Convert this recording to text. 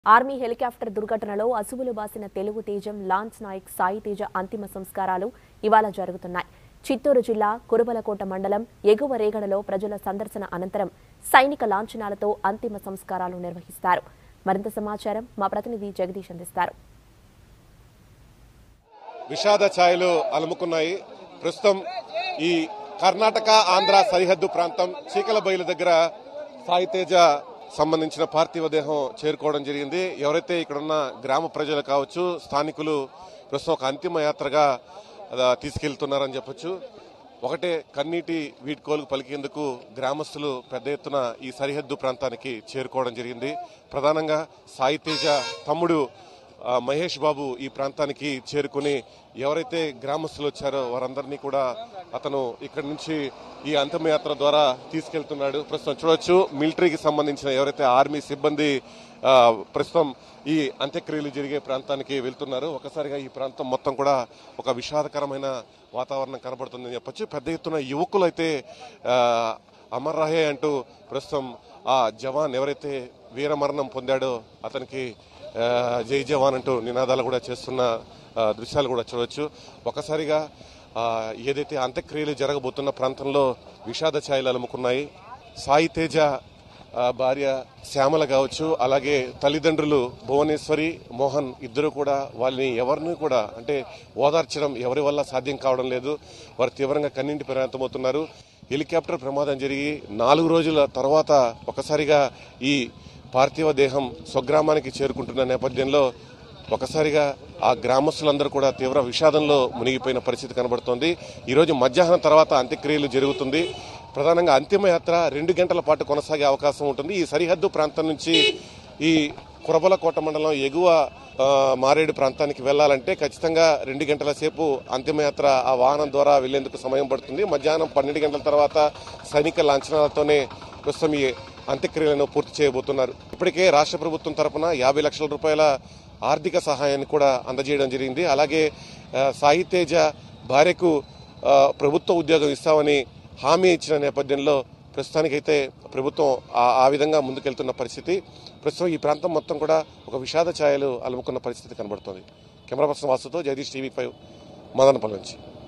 army helicopter దుర్ఘటనలో అసువులు బాసిన తెలుగు తేజం లాన్స్ నాయక్ సాయి తేజ అంతిమ సంస్కారాలు ఇవాళ జరుగుతున్నాయి చిత్తూరు జిల్లా కురుబలకోట మండలం ఎగువ రేగడలో ప్రజల సందర్శన అనంతరం సైనిక లాంఛనాలతో అంతిమ సంస్కారాలు నిర్వహిస్తారు మరింత సమాచారం మా ప్రతినిధి జగదీష్ అందిస్తారు విషాద ఛాయలు అలుముకున్నాయి ప్రస్తుతం ఈ కర్ణాటక ఆంధ్ర సరిహద్దు ప్రాంతం చీకలబైలు దగ్గర సాయితేజ సంబంధించిన పార్థివ దేహం చేరుకోవడం జరిగింది ఎవరైతే ఇక్కడున్న గ్రామ ప్రజలు కావచ్చు స్థానికులు ప్రస్తుతం ఒక అంతిమ యాత్రగా ఆ, తీసుకెళ్తున్నారని చెప్పొచ్చు ఒకటే కన్నీటి వీడ్కోలు పలికేందుకు గ్రామస్తులు పెద్ద ఎత్తున ఈ సరిహద్దు ప్రాంతానికి చేరుకోవడం జరిగింది ప్రధానంగా సాయితేజ తమ్ముడు ఆ, మహేష్ బాబు ఈ ప్రాంతానికి చేరుకుని ఎవరైతే గ్రామస్తులు వచ్చారో వారందరినీ కూడా అతను ఇక్కడి నుంచి ఈ అంతిమయాత్ర ద్వారా తీసుకెళ్తున్నాడు ప్రస్తుతం చూడొచ్చు మిలిటరీకి సంబంధించిన ఎవరైతే ఆర్మీ సిబ్బంది ఆ, ప్రస్తుతం ఈ అంత్యక్రియలు జరిగే ప్రాంతానికి వెళ్తున్నారు ఒకసారిగా ఈ ప్రాంతం మొత్తం కూడా ఒక విషాదకరమైన వాతావరణం కనబడుతుందని చెప్పొచ్చు పెద్ద ఎత్తున యువకులు అయితే ఆ, అమర్ రహే అంటూ ప్రస్తుతం ఆ జవాన్ ఎవరైతే వీరమరణం పొందాడో అతనికి ఆ, జై జవాన్ అంటూ నినాదాలు కూడా చేస్తున్న ఆ, దృశ్యాలు కూడా చూడవచ్చు ఒకసారిగా ఆ, ఏదైతే అంత్యక్రియలు జరగబోతున్న ప్రాంతంలో విషాద ఛాయలు అలుముకున్నాయి సాయి తేజ ఆ, భార్య శ్యామల కావచ్చు అలాగే తల్లిదండ్రులు భువనేశ్వరి మోహన్ ఇద్దరు కూడా వాళ్ళని ఎవరిని కూడా అంటే ఓదార్చడం ఎవరి వల్ల సాధ్యం కావడం లేదు వారు తీవ్రంగా కన్నింటి ప్రాంతమవుతున్నారు హెలికాప్టర్ ప్రమాదం జరిగి నాలుగు రోజుల తర్వాత ఒకసారిగా ఈ పార్థివ దేహం స్వగ్రామానికి చేరుకుంటున్న నేపథ్యంలో ఒకసారిగా ఆ గ్రామస్తులందరూ కూడా తీవ్ర విషాదంలో మునిగిపోయిన పరిస్థితి కనబడుతోంది ఈరోజు మధ్యాహ్నం తర్వాత అంత్యక్రియలు జరుగుతుంది ప్రధానంగా అంతిమయాత్ర రెండు గంటల పాటు కొనసాగే అవకాశం ఉంటుంది ఈ సరిహద్దు ప్రాంతం నుంచి ఈ కురబలకోట మండలం ఎగువ ఆ, మారేడు ప్రాంతానికి వెళ్లాలంటే ఖచ్చితంగా రెండు గంటల సేపు అంతిమయాత్ర ఆ వాహనం ద్వారా వెళ్లేందుకు సమయం పడుతుంది మధ్యాహ్నం పన్నెండు గంటల తర్వాత సైనిక లాంఛనాలతోనే ప్రస్తుతం ఈ అంత్యక్రియలను పూర్తి చేయబోతున్నారు ఇప్పటికే రాష్ట్ర ప్రభుత్వం తరపున యాభై లక్షల రూపాయల ఆర్థిక సహాయాన్ని కూడా అందజేయడం జరిగింది అలాగే ఆ, సాయి తేజ భార్యకు ఆ, ప్రభుత్వ ఉద్యోగం ఇస్తామని హామీ ఇచ్చిన నేపథ్యంలో ప్రస్తుతానికైతే ప్రభుత్వం ఆ- ఆ విధంగా ముందుకెళ్తున్న పరిస్థితి ప్రస్తుతం ఈ ప్రాంతం మొత్తం కూడా ఒక విషాద ఛాయలు అలుముకున్న పరిస్థితి కనబడుతోంది కెమెరా పర్సన్ వాసుతో జగదీష్ టీవీ ఫైవ్ మదనపల్లి నుంచి